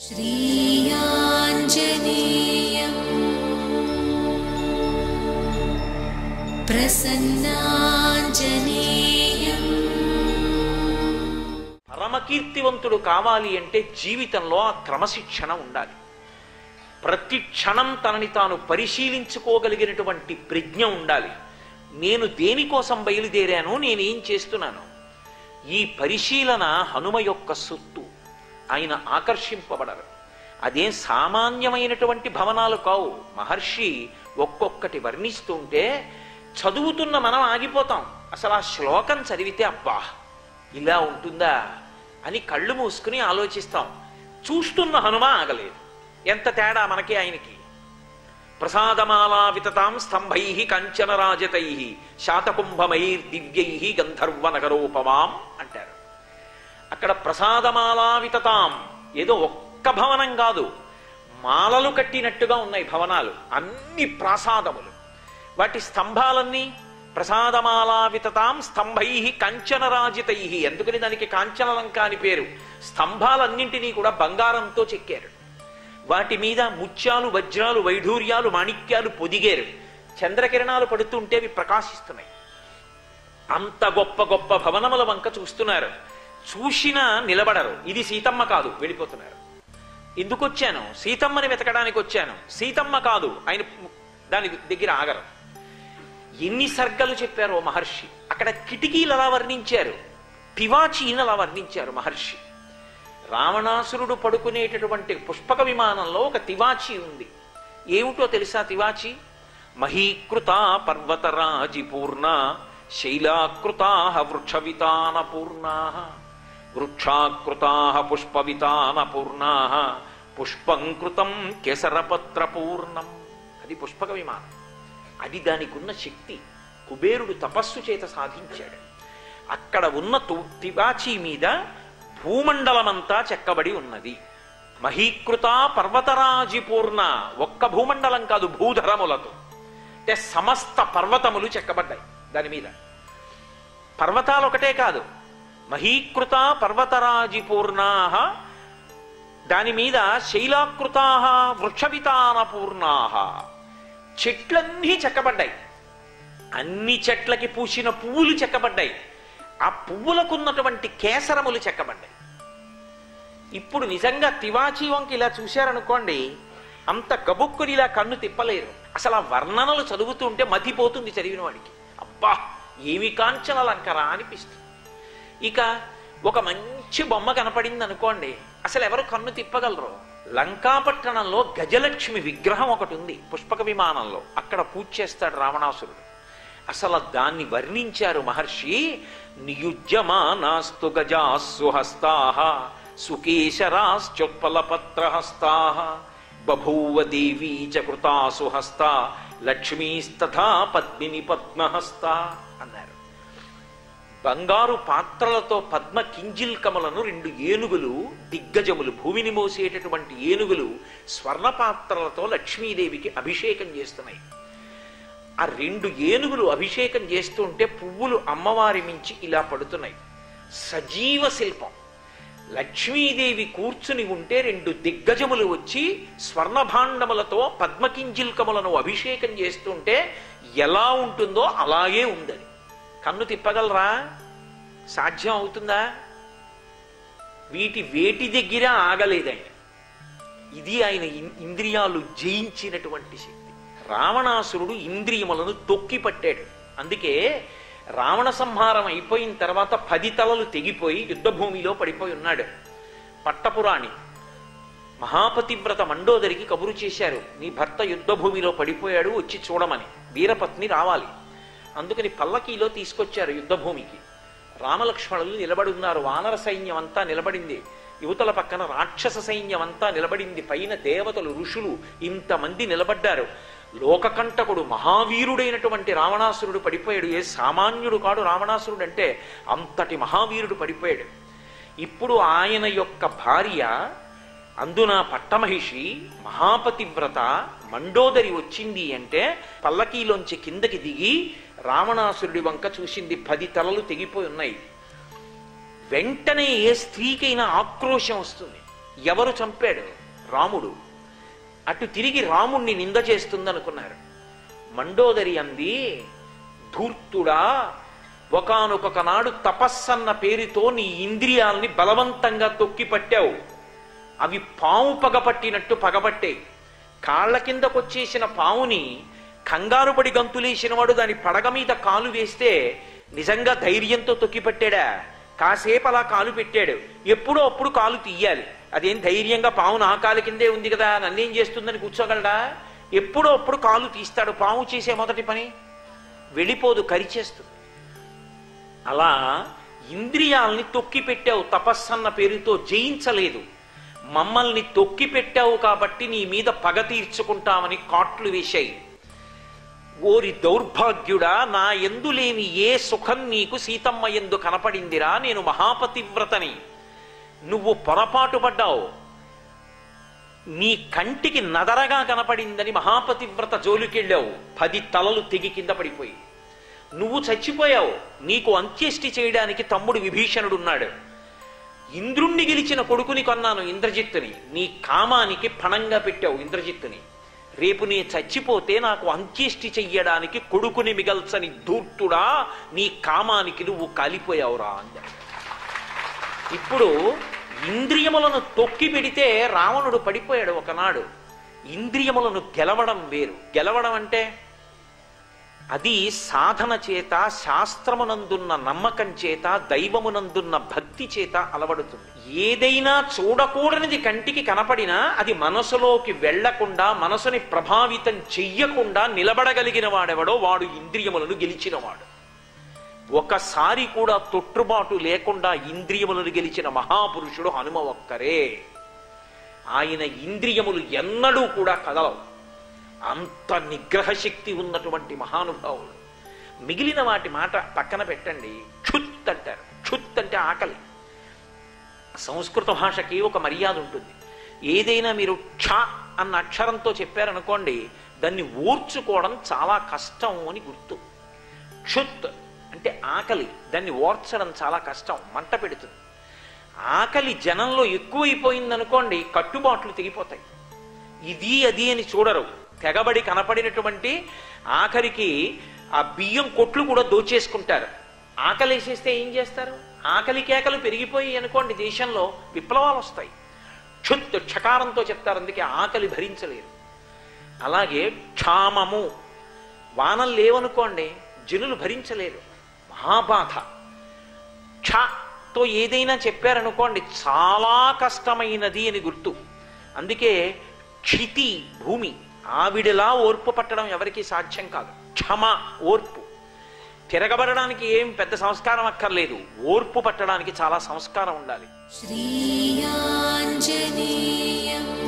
श्रीयाञ्जनेयम् प्रसन्नाञ्जनेयम् పరమకీర్తివంతుడు కావాలి అంటే జీవితంలో ఆ క్రమశిక్షణ ఉండాలి ప్రతి క్షణం తనని తాను పరిశీలించుకోగలిగినటువంటి ప్రజ్ఞ ఉండాలి నేను దేనికోసం బయలుదేరాను నేనేం చేస్తున్నాను ఈ పరిశీలన హనుమ యొక్క సొత్తు ఆయన ఆకర్షింపబడరు అదేం సామాన్యమైనటువంటి భవనాలు కావు మహర్షి ఒక్కొక్కటి వర్ణిస్తుంటే చదువుతున్న మనం ఆగిపోతాం అసలు ఆ శ్లోకం చదివితే అబ్బా ఇలా ఉంటుందా అని కళ్ళు మూసుకుని ఆలోచిస్తాం చూస్తున్న హనుమ ఆగలేదు ఎంత తేడా మనకి ఆయనకి ప్రసాదమాలా వితతాం స్తంభై కంచనరాజతై శాతకుంభమైర్ దివ్యై గంధర్వ నగరోపమాం అంటారు అక్కడ ప్రసాదమాలా వితతాం ఏదో ఒక్క భవనం కాదు మాలలు కట్టినట్టుగా ఉన్నాయి భవనాలు అన్ని ప్రాసాదములు వాటి స్తంభాలన్నీ ప్రసాదమాలా వితతాం స్తంభై కంచనరాజితై ఎందుకని దానికి కాంచనలంక అని పేరు స్తంభాలన్నింటినీ కూడా బంగారంతో చెక్కారు వాటి మీద ముత్యాలు వజ్రాలు వైఢూర్యాలు మాణిక్యాలు పొదిగారు చంద్రకిరణాలు పడుతుంటే అవి ప్రకాశిస్తున్నాయి అంత గొప్ప గొప్ప భవనముల వంక చూస్తున్నారు చూసినా నిలబడరు ఇది సీతమ్మ కాదు వెళ్ళిపోతున్నారు ఎందుకు వచ్చాను సీతమ్మని వెతకడానికి వచ్చాను సీతమ్మ కాదు ఆయన దాని దగ్గర ఆగరు ఎన్ని సర్గలు చెప్పారో మహర్షి అక్కడ కిటికీలు అలా వర్ణించారు పివాచీని అలా వర్ణించారు మహర్షి రావణాసురుడు పడుకునేటటువంటి పుష్పక విమానంలో ఒక తివాచి ఉంది ఏమిటో తెలుసా తివాచి మహీకృత పర్వతరాజిపూర్ణ శైలాకృతా వృక్షవితాన పూర్ణా వృక్షాకృతా పుష్పవితాన పూర్ణా పుష్పం కృతం కేసరపత్ర పూర్ణం అది పుష్పక విమానం అది దానికి ఉన్న శక్తి కుబేరుడు తపస్సు చేత సాధించాడు అక్కడ ఉన్న తు- తివాచీ మీద భూమండలమంతా చెక్కబడి ఉన్నది మహీకృత పర్వతరాజి పూర్ణ ఒక్క భూమండలం కాదు భూధరములతో అంటే సమస్త పర్వతములు చెక్కబడ్డాయి దాని మీద పర్వతాలు ఒకటే కాదు మహీకృత పర్వతరాజి పూర్ణా దాని మీద శైలాకృతా వృక్షవితాన పూర్ణా చెట్లన్నీ చెక్కబడ్డాయి అన్ని చెట్లకి పూసిన పువ్వులు చెక్కబడ్డాయి ఆ పువ్వులకున్నటువంటి కేసరములు చెక్కబడ్డాయి ఇప్పుడు నిజంగా తివాచీ వంక ఇలా చూశారనుకోండి అంత గబుక్కుని ఇలా కన్ను తిప్పలేరు అసలు ఆ వర్ణనలు చదువుతుంటే మతిపోతుంది చదివిన వాడికి అబ్బా ఏమి కాంచన లంకరా అనిపిస్తుంది ఇక ఒక మంచి బొమ్మ కనపడింది అనుకోండి అసలు ఎవరు కన్ను తిప్పగలరు లంకాపట్టణంలో గజలక్ష్మి విగ్రహం ఒకటి ఉంది పుష్పక విమానంలో అక్కడ పూజ చేస్తాడు రావణాసురుడు అసలు దాన్ని వర్ణించారు మహర్షి నియుజ్యమానాస్తు గజాస్సు హస్తా సుకేశరాశ్చోత్పలపత్రహస్తా బభూవ దేవీ చ కృతాసు హస్త లక్ష్మీస్తథా పద్మిని పద్మహస్త అన్నారు బంగారు పాత్రలతో పద్మ కింజిల్కములను రెండు ఏనుగులు దిగ్గజములు భూమిని మోసేటటువంటి ఏనుగులు స్వర్ణ పాత్రలతో లక్ష్మీదేవికి అభిషేకం చేస్తున్నాయి ఆ రెండు ఏనుగులు అభిషేకం చేస్తుంటే పువ్వులు అమ్మవారి మించి ఇలా పడుతున్నాయి సజీవ శిల్పం లక్ష్మీదేవి కూర్చుని ఉంటే రెండు దిగ్గజములు వచ్చి స్వర్ణభాండములతో పద్మకింజిల్కములను అభిషేకం చేస్తుంటే ఎలా ఉంటుందో అలాగే ఉందని కన్ను తిప్పగలరా సాధ్యం అవుతుందా వీటి వేటి దగ్గర ఆగలేదు ఆయన ఇది ఆయన ఇన్- ఇంద్రియాలు జయించినటువంటి శక్తి రావణాసురుడు ఇంద్రియములను తొక్కి పట్టాడు అందుకే రావణ సంహారం అయిపోయిన తర్వాత పది తలలు తెగిపోయి యుద్ధభూమిలో పడిపోయి ఉన్నాడు పట్టపురాణి మహాపతివ్రత మండోదరికి కబురు చేశారు నీ భర్త యుద్ధభూమిలో పడిపోయాడు వచ్చి చూడమని వీరపత్ని రావాలి అందుకని పల్లకీలో తీసుకొచ్చారు యుద్ధభూమికి రామలక్ష్మణులు నిలబడి ఉన్నారు వానర సైన్యం అంతా నిలబడింది యువతల పక్కన రాక్షస సైన్యం అంతా నిలబడింది పైన దేవతలు ఋషులు ఇంతమంది నిలబడ్డారు లోకకంటకుడు మహావీరుడైనటువంటి రావణాసురుడు పడిపోయాడు ఏ సామాన్యుడు కాడు రావణాసురుడు అంటే అంతటి మహావీరుడు పడిపోయాడు ఇప్పుడు ఆయన యొక్క భార్య అందున పట్టమహిషి మహాపతివ్రత మండోదరి వచ్చింది అంటే పల్లకీలోంచి కిందకి దిగి రావణాసురుడి వంక చూసింది పది తలలు తెగిపోయి ఉన్నాయి వెంటనే ఏ స్త్రీకైనా ఆక్రోశం వస్తుంది ఎవరు చంపాడు రాముడు అటు తిరిగి రాముణ్ణి నింద చేస్తుందనుకున్నారు మండోదరి అంది ధూర్తుడా ఒకనొక నాడు తపస్సన్న పేరుతో నీ ఇంద్రియాల్ని బలవంతంగా తొక్కి పట్టావు అవి పాము పగపట్టినట్టు పగబట్టాయి కాళ్ళ కిందకొచ్చేసిన పావుని కంగారు పడి గంతులేసిన వాడు దాని పడగ మీద కాలు వేస్తే నిజంగా ధైర్యంతో తొక్కిపట్టాడా కాసేపు అలా కాలు పెట్టాడు ఎప్పుడో అప్పుడు కాలు తీయాలి అదేం ధైర్యంగా పావు నా కాలు కిందే ఉంది కదా నన్నేం చేస్తుందని కూర్చోగలడా ఎప్పుడో అప్పుడు కాలు తీస్తాడు పాము చేసే మొదటి పని వెళ్ళిపోదు కరిచేస్తుంది అలా ఇంద్రియాల్ని తొక్కి పెట్టావు తపస్సన్న పేరుతో జయించలేదు మమ్మల్ని తొక్కి పెట్టావు కాబట్టి నీ మీద పగ తీర్చుకుంటామని కాట్లు వేశాయి ఓరి దౌర్భాగ్యుడా నా ఎందు లేని ఏ సుఖం నీకు సీతమ్మ ఎందు కనపడిందిరా నేను మహాపతివ్రతని నువ్వు పొరపాటు పడ్డావు నీ కంటికి నదరగా కనపడిందని మహాపతివ్రత జోలికెళ్ళావు పది తలలు తెగి కింద పడిపోయి నువ్వు చచ్చిపోయావు నీకు అంత్యేష్టి చేయడానికి తమ్ముడు విభీషణుడున్నాడు ఇంద్రుణ్ణి గెలిచిన కొడుకుని కొన్నాను ఇంద్రజిత్తుని నీ కామానికి పణంగా పెట్టావు ఇంద్రజిత్తుని రేపు నీ చచ్చిపోతే నాకు అంత్యేష్టి చెయ్యడానికి కొడుకుని మిగల్చని ధూర్తుడా నీ కామానికి నువ్వు కాలిపోయావురా అందాడు ఇప్పుడు ఇంద్రియములను తొక్కి పెడితే రావణుడు పడిపోయాడు ఒకనాడు ఇంద్రియములను గెలవడం వేరు గెలవడం అంటే అది సాధన చేత శాస్త్రమునందున్న నమ్మకం చేత దైవమునందున్న భక్తి చేత అలవడుతుంది ఏదైనా చూడకూడనిది కంటికి కనపడినా అది మనసులోకి వెళ్లకుండా మనసుని ప్రభావితం చెయ్యకుండా నిలబడగలిగిన వాడెవడో వాడు ఇంద్రియములను గెలిచినవాడు ఒకసారి కూడా తొట్టుబాటు లేకుండా ఇంద్రియములను గెలిచిన మహాపురుషుడు హనుమ ఒక్కరే ఆయన ఇంద్రియములు ఎన్నడూ కూడా కదలవు అంత నిగ్రహ శక్తి ఉన్నటువంటి మహానుభావుడు మిగిలిన వాటి మాట పక్కన పెట్టండి క్షుత్ అంటారు క్షుత్ అంటే ఆకలి సంస్కృత భాషకి ఒక మర్యాద ఉంటుంది ఏదైనా మీరు క్ష అన్న అక్షరంతో చెప్పారనుకోండి దాన్ని ఓర్చుకోవడం చాలా కష్టం అని గుర్తు క్షుత్ అంటే ఆకలి దాన్ని ఓర్చడం చాలా కష్టం మంట పెడుతుంది ఆకలి జనంలో ఎక్కువైపోయిందనుకోండి కట్టుబాట్లు తెగిపోతాయి ఇది అది అని చూడరు తెగబడి కనపడినటువంటి ఆఖరికి ఆ బియ్యం కొట్లు కూడా దోచేసుకుంటారు ఆకలి వేసేస్తే ఏం చేస్తారు ఆకలి కేకలు పెరిగిపోయి అనుకోండి దేశంలో విప్లవాలు వస్తాయి క్షుత్ క్షకారంతో చెప్తారు అందుకే ఆకలి భరించలేరు అలాగే క్షామము వానలు లేవనుకోండి జనులు భరించలేరు మహాబాధ క్షతో ఏదైనా చెప్పారనుకోండి చాలా కష్టమైనది అని గుర్తు అందుకే క్షితి భూమి ఆవిడలా ఓర్పు పట్టడం ఎవరికీ సాధ్యం కాదు క్షమ ఓర్పు తిరగబడడానికి ఏం పెద్ద సంస్కారం అక్కర్లేదు ఓర్పు పట్టడానికి చాలా సంస్కారం ఉండాలి श्रीयाञ्जनेयम्